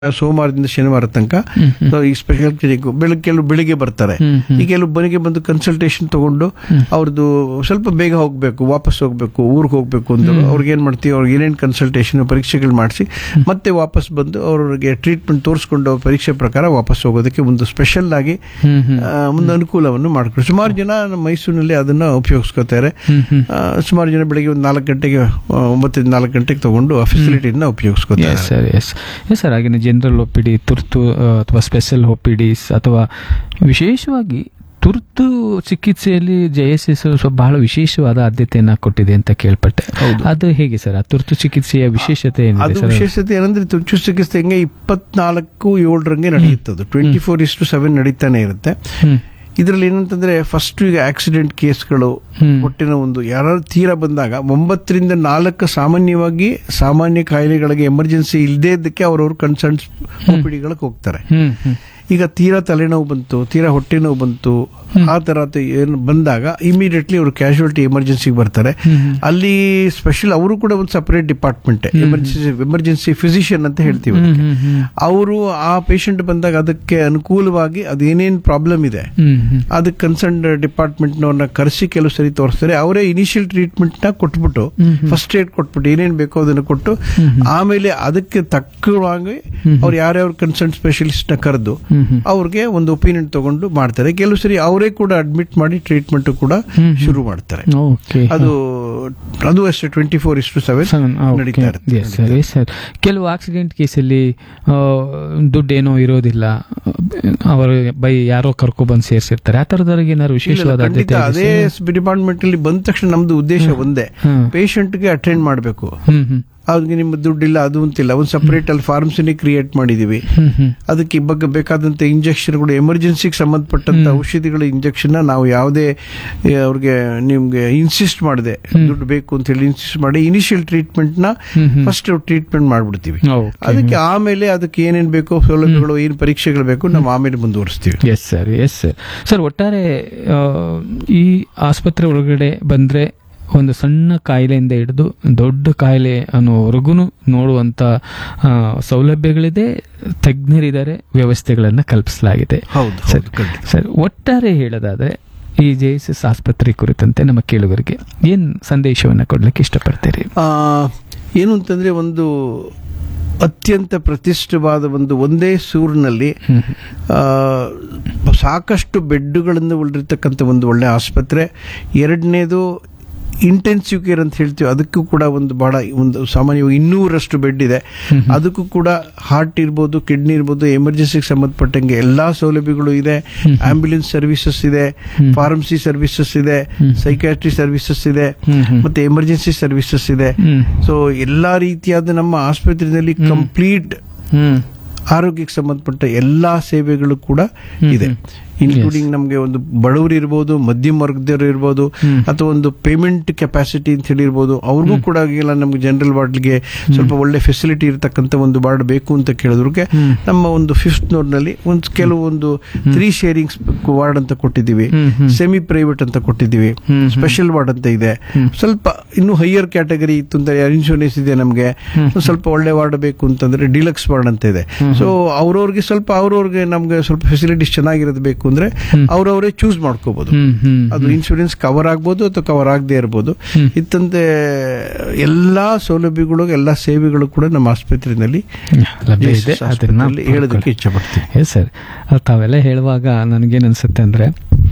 ಸೋಮವಾರದಿಂದ ಶನಿವಾರ ತನಕ ಸೊ ಈ ಸ್ಪೆಷಲ್ ಕ್ಲಿನಿಕ್ ಬೆಳಗ್ಗೆ ಕೆಲವು ಬೆಳಿಗ್ಗೆ ಬರ್ತಾರೆ ಈ ಕೆಲವು ಬೆಳಿಗ್ಗೆ ಬಂದು ಕನ್ಸಲ್ಟೇಷನ್ ತಗೊಂಡು ಅವ್ರದ್ದು ಸ್ವಲ್ಪ ಬೇಗ ಹೋಗ್ಬೇಕು ವಾಪಸ್ ಹೋಗ್ಬೇಕು ಊರಿಗೆ ಹೋಗ್ಬೇಕು ಅಂದ್ರೆ ಅವ್ರಿಗೆ ಏನ್ ಮಾಡ್ತೀವಿ ಅವ್ರಿಗೆ ಏನೇನು ಕನ್ಸಲ್ಟೇಷನ್ ಪರೀಕ್ಷೆಗಳು ಮಾಡಿಸಿ ಮತ್ತೆ ವಾಪಸ್ ಬಂದು ಅವ್ರಿಗೆ ಟ್ರೀಟ್ಮೆಂಟ್ ತೋರಿಸ್ಕೊಂಡು ಅವ್ರ ಪರೀಕ್ಷೆ ಪ್ರಕಾರ ವಾಪಸ್ ಹೋಗೋದಕ್ಕೆ ಒಂದು ಸ್ಪೆಷಲ್ ಆಗಿ ಆ, ಒಂದು ಅನುಕೂಲವನ್ನು ಮಾಡ್ಕೊಡಿ ಸುಮಾರು ಜನ ನಮ್ಮ ಮೈಸೂರಿನಲ್ಲಿ ಅದನ್ನ ಉಪಯೋಗಿಸ್ಕೋತಾರೆ ಆ, ಸುಮಾರು ಜನ ಬೆಳಿಗ್ಗೆ ಒಂದು ನಾಲ್ಕು ಗಂಟೆಗೆ ಆ, ಒಂಬತ್ತರಿಂದ ನಾಲ್ಕು ಗಂಟೆಗೆ ತಗೊಂಡು ಆ ಫೆಸಿಲಿಟಿನ ಉಪಯೋಗಿಸ್ಕೋತಾರೆ yes sir yes yes sir ಹಾಗೆಯೇ ಜನರಲ್ ಒ ಪಿ ಡಿ ತುರ್ತು ಆ, ಅಥವಾ ಸ್ಪೆಷಲ್ ಒ ಪಿ ಡಿಸ್ ಅಥವಾ ವಿಶೇಷವಾಗಿ ತುರ್ತು ಚಿಕಿತ್ಸೆಯಲ್ಲಿ ಜೆ ಎಸ್ ಎಸ್ ಸ್ವಲ್ಪ ಬಹಳ ವಿಶೇಷವಾದ ಆದ್ಯತೆಯನ್ನ ಕೊಟ್ಟಿದೆ ಅಂತ ಕೇಳ್ಪಟ್ಟೆ ಹೌದು. ಅದು ಹೇಗೆ ಸರ್ ಆ ತುರ್ತು ಚಿಕಿತ್ಸೆಯ ವಿಶೇಷತೆ ಏನಿದೆ ಅದು ಸರ್ ವಿಶೇಷತೆ ಏನಂದ್ರೆ ತುರ್ತು ಚಿಕಿತ್ಸೆ ಹೆಂಗೆ ಇಪ್ಪತ್ನಾಲ್ಕು ಏಳರಂಗೆ ನಡೆಯುತ್ತದೆ ಟ್ವೆಂಟಿ ಫೋರ್ ಇಷ್ಟು ಸೆವೆನ್ ನಡೀತಾನೆ ಇರುತ್ತೆ ಹ್ಮ್ ಇದರಲ್ಲಿ ಏನಂತಂದ್ರೆ ಫಸ್ಟ್ ಈಗ ಆಕ್ಸಿಡೆಂಟ್ ಕೇಸ್ಗಳು ಹ್ಮ್. ಹೊಟ್ಟಿನ ಒಂದು ಯಾರು ತೀರಾ ಬಂದಾಗ ಒಂಬತ್ತರಿಂದ ನಾಲ್ಕು ಸಾಮಾನ್ಯವಾಗಿ ಸಾಮಾನ್ಯ ಕಾಯಿಲೆಗಳಿಗೆ ಎಮರ್ಜೆನ್ಸಿ ಇಲ್ಲದೇ ಇದ್ದಕ್ಕೆ ಅವರವರು ಕನ್ಸರ್ನ್ಸ್ ಒಪಿಡಿಗಳಿಗೆ ಹೋಗ್ತಾರೆ ಹ್ಮ್ ಹ್ಮ್ ಈಗ ತೀರಾ ತಲೆನೋವು ಬಂತು ತೀರಾ ಹೊಟ್ಟೆ ನೋವು ಬಂತು ಆ ತರ ಏನು ಬಂದಾಗ ಇಮಿಡಿಯೇಟ್ಲಿ ಅವರು ಕ್ಯಾಶುಯಾಲಿಟಿ ಎಮರ್ಜೆನ್ಸಿಗೆ ಬರ್ತಾರೆ ಅಲ್ಲಿ ಸ್ಪೆಷಲ್ ಅವರು ಕೂಡ ಒಂದು separate department emergency emergency physician ಅಂತ ಹೇಳ್ತೀವಿ ಹ್ಮ್ ಅದಕ್ಕೆ. ಹ್ಮ್ ಹ್ಮ್ ಅವರು ಆ ಪೇಷಂಟ್ ಬಂದಾಗ ಅದಕ್ಕೆ ಅನುಕೂಲವಾಗಿ ಅದೇನೇನು ಪ್ರಾಬ್ಲಮ್ ಇದೆ ಹ್ಮ್ ಹ್ಮ್ ಅದಕ್ಕೆ ಕನ್ಸರ್ನ್ ಡಿಪಾರ್ಟ್ಮೆಂಟ್ನವ್ರನ್ನ ಕರೆಸಿ ಕೆಲವು ಸರಿ ತೋರಿಸ್ತಾರೆ ಅವರೇ ಇನಿಷಿಯಲ್ ಟ್ರೀಟ್ಮೆಂಟ್ ನ ಕೊಟ್ಬಿಟ್ಟು ಫಸ್ಟ್ ಏಡ್ ಕೊಟ್ಬಿಟ್ಟು ಏನೇನು ಬೇಕೋ ಅದನ್ನು ಕೊಟ್ಟು ಆಮೇಲೆ ಅದಕ್ಕೆ ತಕ್ಕವಾಗಿ ಅವ್ರು ಯಾರ್ಯಾವ ಕನ್ಸರ್ನ್ ಸ್ಪೆಷಲಿಸ್ಟ್ ನ ಕರೆದು ಹ್ಮ್ ಹ್ಮ್ ಅವ್ರಿಗೆ ಒಂದು ಒಪಿನಿಯನ್ ತಗೊಂಡು ಮಾಡ್ತಾರೆ ಕೆಲವು ಸರಿ ಅವರೇ ಕೂಡ ಅಡ್ಮಿಟ್ ಮಾಡಿ ಟ್ರೀಟ್ಮೆಂಟ್ ಕೂಡ ಶುರು ಮಾಡ್ತಾರೆ ಓಕೆ ಅದು ಅದು ಅಷ್ಟೇ ಟ್ವೆಂಟಿ ಫೋರ್ ಇಷ್ಟು ಸೆವೆನ್ ನಡೀತಾ ಇರುತ್ತೆ ಎಸ್ ಸರ್ ಎಸ್ ಸರ್ ಕೆಲವು ಆಕ್ಸಿಡೆಂಟ್ ಕೇಸಲ್ಲಿ ಆ, ದುಡ್ಡೇನೋ ಇರೋದಿಲ್ಲ ಅವರು ಬೈ ಯಾರೋ ಕರ್ಕೊ ಬಂದು ಸೇರಿಸಿರ್ತಾರೆ ಆ ಥರದವ್ರಿಗೆ ಏನಾದ್ರು ವಿಶೇಷವಾದ ಖಂಡಿತ ಆದ್ಯತೆ ಅದೇ ಡಿಪಾರ್ಟ್ಮೆಂಟ್ ಅಲ್ಲಿ ಬಂದ ತಕ್ಷಣ ನಮ್ದು ಉದ್ದೇಶ ಒಂದೇ ಹ್ಮ್. patient ಗೆ ಅಟೆಂಡ್ ಮಾಡಬೇಕು ಹ್ಮ್ ಹ್ಮ್ ಅವ್ರಿಗೆ ನಿಮ್ಮ ದುಡ್ಡಿಲ್ಲ ಅದು ಅಂತಿಲ್ಲ ಒಂದು ಸಪರೇಟ್ ಅಲ್ಲಿ ಫಾರ್ಮಸಿನಿ ಕ್ರಿಯೇಟ್ ಮಾಡಿದೀವಿ ಹ್ಮ್ ಹ್ಮ್ ಅದಕ್ಕೆ ಬಗ್ಗೆ ಬೇಕಾದಂತ ಇಂಜೆಕ್ಷನ್ಗಳು ಎಮರ್ಜೆನ್ಸಿಗೆ ಸಂಬಂಧಪಟ್ಟಂತ ಔಷಧಿಗಳ ಇಂಜೆಕ್ಷನ್ ನಾವು ಯಾವುದೇ ಏ, ಅವ್ರಿಗೆ ನಿಮ್ಗೆ ಇನ್ಸಿಸ್ಟ್ ಮಾಡಿದೆ ದುಡ್ಡು ಬೇಕು ಅಂತ ಹೇಳಿ ಇನ್ಸಿಸ್ಟ್ ಮಾಡಿ ಇನಿಷಿಯಲ್ ಟ್ರೀಟ್ಮೆಂಟ್ ನ ಫಸ್ಟ್ ಟ್ರೀಟ್ಮೆಂಟ್ ಮಾಡ್ಬಿಡ್ತೀವಿ ಓಕೆ ಅದಕ್ಕೆ ಆಮೇಲೆ ಅದಕ್ಕೆ ಏನೇನ್ ಬೇಕೋ ಸೌಲಭ್ಯಗಳು ಏನ್ ಪರೀಕ್ಷೆಗಳು ಬೇಕು ನಾವು ಆಮೇಲೆ ಮುಂದುವರಿಸ್ತೀವಿ yes sir yes sir sir ಒಟ್ಟಾರೆ ಆ, ಈ ಆಸ್ಪತ್ರೆ ಒಳಗಡೆ ಬಂದ್ರೆ ಒಂದು ಸಣ್ಣ ಕಾಯಿಲೆಯಿಂದ ಹಿಡಿದು ದೊಡ್ಡ ಕಾಯಿಲೆ ಅನ್ನೋವರೆಗೂ ನೋಡುವಂತ ಆ, ಸೌಲಭ್ಯಗಳಿದೆ ತಜ್ಞರಿದ್ದಾರೆ ವ್ಯವಸ್ಥೆಗಳನ್ನು ಕಲ್ಪಿಸಲಾಗಿದೆ ಹೌದು ಸರ್ ಹೌದು ಖಂಡಿತ. ಸರ್ ಒಟ್ಟಾರೆ ಹೇಳೋದಾದ್ರೆ ಈ ಜೆ ಎಸ್ ಎಸ್ ಆಸ್ಪತ್ರೆ ಕುರಿತಂತೆ ನಮ್ಮ ಕೇಳುಗರಿಗೆ ಏನ್ ಸಂದೇಶವನ್ನ ಕೊಡ್ಲಿಕ್ಕೆ ಇಷ್ಟಪಡ್ತೀರಿ ಆ, ಏನು ಅಂತಂದ್ರೆ ಒಂದು ಅತ್ಯಂತ ಪ್ರತಿಷ್ಠವಾದ ಒಂದು ಒಂದೇ ಸೂರಿನಲ್ಲಿ ಆ, ಸಾಕಷ್ಟು ಬೆಡ್ಡುಗಳಿಂದ ಉಳಿದಿರ್ತಕ್ಕಂಥ ಒಂದು ಒಳ್ಳೆ ಆಸ್ಪತ್ರೆ ಎರಡನೇದು ಇಂಟೆನ್ಸಿವ್ ಕೇರ್ ಅಂತ ಹೇಳ್ತೀವಿ ಅದಕ್ಕೂ ಕೂಡ ಒಂದು ಬಹಳ ಒಂದು ಸಾಮಾನ್ಯವಾಗಿ ಇನ್ನೂರಷ್ಟು ಬೆಡ್ ಇದೆ ಅದಕ್ಕೂ ಕೂಡ ಹಾರ್ಟ್ ಇರ್ಬೋದು ಕಿಡ್ನಿ ಇರ್ಬೋದು ಎಮರ್ಜೆನ್ಸಿಗೆ ಸಂಬಂಧಪಟ್ಟಂಗೆ ಎಲ್ಲಾ ಸೌಲಭ್ಯಗಳು ಇದೆ ಆಂಬ್ಯುಲೆನ್ಸ್ ಸರ್ವಿಸಸ್ ಇದೆ ಫಾರ್ಮಸಿ ಸರ್ವಿಸಸ್ ಇದೆ ಸೈಕ್ಯಾಟ್ರಿ ಸರ್ವಿಸಸ್ ಇದೆ ಮತ್ತೆ ಎಮರ್ಜೆನ್ಸಿ ಸರ್ವಿಸಸ್ ಇದೆ ಹ್ಮ್ ಸೊ ಎಲ್ಲಾ ರೀತಿಯಾದ ನಮ್ಮ ಆಸ್ಪತ್ರೆಯಲ್ಲಿ ಕಂಪ್ಲೀಟ್ ಹ್ಮ್ ಆರೋಗ್ಯಕ್ಕೆ ಸಂಬಂಧಪಟ್ಟ ಎಲ್ಲಾ ಸೇವೆಗಳು ಕೂಡ ಇದೆ ಇನ್ಕ್ಲೂಡಿಂಗ್ ನಮಗೆ ಒಂದು ಬಡವರು ಇರ್ಬೋದು ಮಧ್ಯಮ ವರ್ಗದವರು ಇರ್ಬೋದು ಅಥವಾ ಒಂದು ಪೇಮೆಂಟ್ ಕೆಪಾಸಿಟಿ ಅಂತ ಹೇಳಿ ಇರ್ಬೋದು ಅವ್ರಿಗೂ ಕೂಡ ಇಲ್ಲ ನಮ್ಗೆ ಜನರಲ್ ವಾರ್ಡ್ಗೆ ಸ್ವಲ್ಪ ಒಳ್ಳೆ ಫೆಸಿಲಿಟಿ ಇರತಕ್ಕಂಥ ಒಂದು ವಾರ್ಡ್ ಬೇಕು ಅಂತ ಕೇಳಿದ್ರಿಗೆ ನಮ್ಮ ಒಂದು ಫಿಫ್ತ್ ನಲ್ಲಿ ಒಂದು ಕೆಲವೊಂದು ತ್ರೀ ಶೇರಿಂಗ್ಸ್ ವಾರ್ಡ್ ಅಂತ ಕೊಟ್ಟಿದ್ದೀವಿ ಸೆಮಿ ಪ್ರೈವೇಟ್ ಅಂತ ಕೊಟ್ಟಿದ್ದೀವಿ ಸ್ಪೆಷಲ್ ವಾರ್ಡ್ ಅಂತ ಇದೆ ಸ್ವಲ್ಪ ಇನ್ನು ಹೈಯರ್ ಕ್ಯಾಟಗರಿ ಇತ್ತು ಅಂತ ಇನ್ಶೂರೆನ್ಸ್ ಇದೆ ನಮಗೆ ಸ್ವಲ್ಪ ಒಳ್ಳೆ ವಾರ್ಡ್ ಬೇಕು ಅಂತಂದ್ರೆ ಡಿಲಕ್ಸ್ ವಾರ್ಡ್ ಅಂತ ಇದೆ ಸೊ ಅವ್ರವ್ರಿಗೆ ಸ್ವಲ್ಪ ಅವ್ರವ್ರಿಗೆ ನಮ್ಗೆ ಸ್ವಲ್ಪ ಫೆಸಿಲಿಟೀಸ್ ಚೆನ್ನಾಗಿರೋದು ಬೇಕು ಅಂದ್ರೆ ಅವ್ರವರೇ ಚೂಸ್ ಮಾಡ್ಕೋಬಹುದು ಹ್ಮ್ ಹ್ಮ್ ಅದು ಇನ್ಶೂರೆನ್ಸ್ ಕವರ್ ಆಗ್ಬೋದು ಅಥವಾ ಕವರ್ ಆಗದೆ ಇರ್ಬೋದು ಇತ್ತಂತೆ ಎಲ್ಲಾ ಸೌಲಭ್ಯಗಳು ಎಲ್ಲಾ ಸೇವೆಗಳು ಕೂಡ ನಮ್ಮ ಆಸ್ಪತ್ರೆಯಲ್ಲಿ ಲಭ್ಯ ಇದೆ ಅದನ್ನ ಆಸ್ಪತ್ರೆಯಲ್ಲಿ ಹೇಳೋದಕ್ಕೆ ಇಷ್ಟಪಡ್ತೀನಿ ಎಸ್ ಸರ್ ತಾವೆಲ್ಲ ಹೇಳುವಾಗ ನನಗೇನು ಅನ್ಸುತ್ತೆ ಅಂದ್ರೆ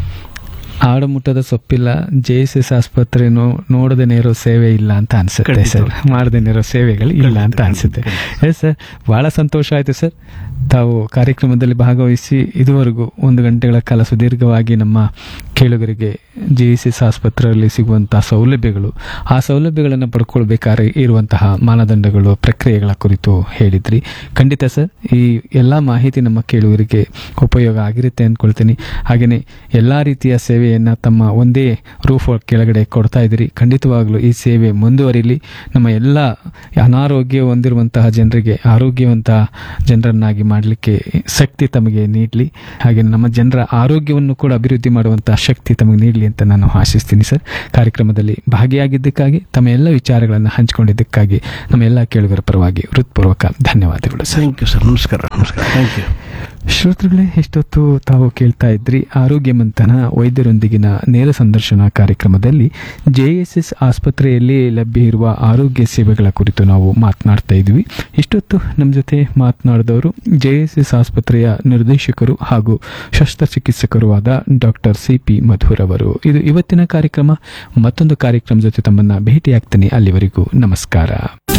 ಆಡುಮುಟ್ಟದ ಸೊಪ್ಪಿಲ್ಲ ಜೆ ಎಸ್ ಎಸ್ ಆಸ್ಪತ್ರೆ ನೋಡದೇನೆ ಇರೋ ಸೇವೆ ಇಲ್ಲ ಅಂತ ಅನ್ಸುತ್ತೆ ಸರ್ ಮಾಡದೇನೆ ಇರೋ ಸೇವೆಗಳು ಇಲ್ಲ ಅಂತ ಅನ್ಸುತ್ತೆ ಎಸ್ ಸರ್ ಬಹಳ ಸಂತೋಷ ಆಯ್ತು ಸರ್ ತಾವು ಕಾರ್ಯಕ್ರಮದಲ್ಲಿ ಭಾಗವಹಿಸಿ ಇದುವರೆಗೂ ಒಂದು ಗಂಟೆಗಳ ಕಾಲ ಸುದೀರ್ಘವಾಗಿ ನಮ್ಮ ಕೇಳುಗರಿಗೆ ಜೆ ಎಸ್ ಎಸ್ ಆಸ್ಪತ್ರೆಯಲ್ಲಿ ಸಿಗುವಂತಹ ಸೌಲಭ್ಯಗಳು ಆ ಸೌಲಭ್ಯಗಳನ್ನು ಪಡ್ಕೊಳ್ಬೇಕಾದ್ರೆ ಇರುವಂತಹ ಮಾನದಂಡಗಳು ಪ್ರಕ್ರಿಯೆಗಳ ಕುರಿತು ಹೇಳಿದ್ರಿ ಖಂಡಿತ ಸರ್ ಈ ಎಲ್ಲ ಮಾಹಿತಿ ನಮ್ಮ ಕೇಳುಗರಿಗೆ ಉಪಯೋಗ ಆಗಿರುತ್ತೆ ಅಂದ್ಕೊಳ್ತೀನಿ ಹಾಗೆಯೇ ಎಲ್ಲ ರೀತಿಯ ಸೇವೆಯನ್ನು ತಮ್ಮ ಒಂದೇ ರೂಫ್ ಕೆಳಗಡೆ ಕೊಡ್ತಾ ಇದ್ದೀರಿ ಖಂಡಿತವಾಗ್ಲೂ ಈ ಸೇವೆ ಮುಂದುವರಿಲಿ ನಮ್ಮ ಎಲ್ಲ ಅನಾರೋಗ್ಯ ಹೊಂದಿರುವಂತಹ ಜನರಿಗೆ ಆರೋಗ್ಯವಂತಹ ಜನರನ್ನಾಗಿ ಮಾಡಲಿಕ್ಕೆ ಶಕ್ತಿ ತಮಗೆ ನೀಡಲಿ ಹಾಗೆ ನಮ್ಮ ಜನರ ಆರೋಗ್ಯವನ್ನು ಕೂಡ ಅಭಿವೃದ್ಧಿ ಮಾಡುವಂತಹ ಶಕ್ತಿ ತಮಗೆ ನೀಡಲಿ ಅಂತ ನಾನು ಆಶಿಸ್ತೀನಿ ಸರ್ ಕಾರ್ಯಕ್ರಮದಲ್ಲಿ ಭಾಗಿಯಾಗಿದ್ದಕ್ಕಾಗಿ ತಮ್ಮ ಎಲ್ಲ ವಿಚಾರಗಳನ್ನು ಹಂಚಿಕೊಂಡಿದ್ದಕ್ಕಾಗಿ ನಮ್ಮ ಎಲ್ಲ ಕೇಳುಗರ ಪರವಾಗಿ ಹೃತ್ಪೂರ್ವಕ ಧನ್ಯವಾದಗಳು ಸರ್ ಥ್ಯಾಂಕ್ ಯು ಸರ್ ನಮಸ್ಕಾರ ನಮಸ್ಕಾರ ಥ್ಯಾಂಕ್ ಯು ಶ್ರೋತೃಗಳೇ ಇಷ್ಟೊತ್ತು ತಾವು ಕೇಳ್ತಾ ಇದ್ರಿ ಆರೋಗ್ಯ ಮಂಥನ ವೈದ್ಯರೊಂದಿಗಿನ ನೇರ ಸಂದರ್ಶನ ಕಾರ್ಯಕ್ರಮದಲ್ಲಿ ಜೆಎಸ್ಎಸ್ ಆಸ್ಪತ್ರೆಯಲ್ಲಿ ಲಭ್ಯ ಇರುವ ಆರೋಗ್ಯ ಸೇವೆಗಳ ಕುರಿತು ನಾವು ಮಾತನಾಡ್ತಾ ಇದ್ವಿ ಇಷ್ಟೊತ್ತು ನಮ್ಮ ಜೊತೆ ಮಾತನಾಡಿದವರು ಜೆಎಸ್ಎಸ್ ಆಸ್ಪತ್ರೆಯ ನಿರ್ದೇಶಕರು ಹಾಗೂ ಶಸ್ತ್ರಚಿಕಿತ್ಸಕರು ಆದ ಡಾಕ್ಟರ್ ಸಿ ಪಿ ಮಧುರ್ ಅವರು ಇದು ಇವತ್ತಿನ ಕಾರ್ಯಕ್ರಮ ಮತ್ತೊಂದು ಕಾರ್ಯಕ್ರಮ ಜೊತೆ ತಮ್ಮನ್ನ ಭೇಟಿಯಾಗ್ತೀನಿ ಅಲ್ಲಿವರೆಗೂ ನಮಸ್ಕಾರ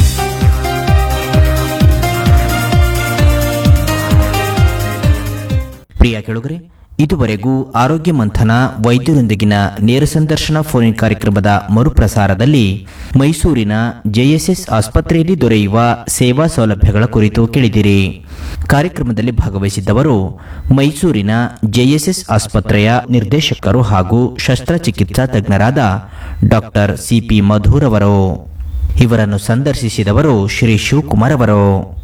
ಪ್ರಿಯ ಕೆಳುಗರೆ ಇದುವರೆಗೂ ಆರೋಗ್ಯ ಮಂಥನ ವೈದ್ಯರೊಂದಿಗಿನ ನೇರ ಸಂದರ್ಶನ ಫೋನ್ ಕಾರ್ಯಕ್ರಮದ ಮರುಪ್ರಸಾರದಲ್ಲಿ ಮೈಸೂರಿನ ಜೆಎಸ್ಎಸ್ ಆಸ್ಪತ್ರೆಯಲ್ಲಿ ದೊರೆಯುವ ಸೇವಾ ಸೌಲಭ್ಯಗಳ ಕುರಿತು ಕೇಳಿದಿರಿ ಕಾರ್ಯಕ್ರಮದಲ್ಲಿ ಭಾಗವಹಿಸಿದ್ದವರು ಮೈಸೂರಿನ ಜೆಎಸ್ಎಸ್ ಆಸ್ಪತ್ರೆಯ ನಿರ್ದೇಶಕರು ಹಾಗೂ ಶಸ್ತ್ರಚಿಕಿತ್ಸಾ ತಜ್ಞರಾದ ಡಾಕ್ಟರ್ ಸಿಪಿ ಮಧುರ್ ಅವರು ಇವರನ್ನು ಸಂದರ್ಶಿಸಿದವರು ಶ್ರೀ ಶಿವಕುಮಾರ್ ಅವರು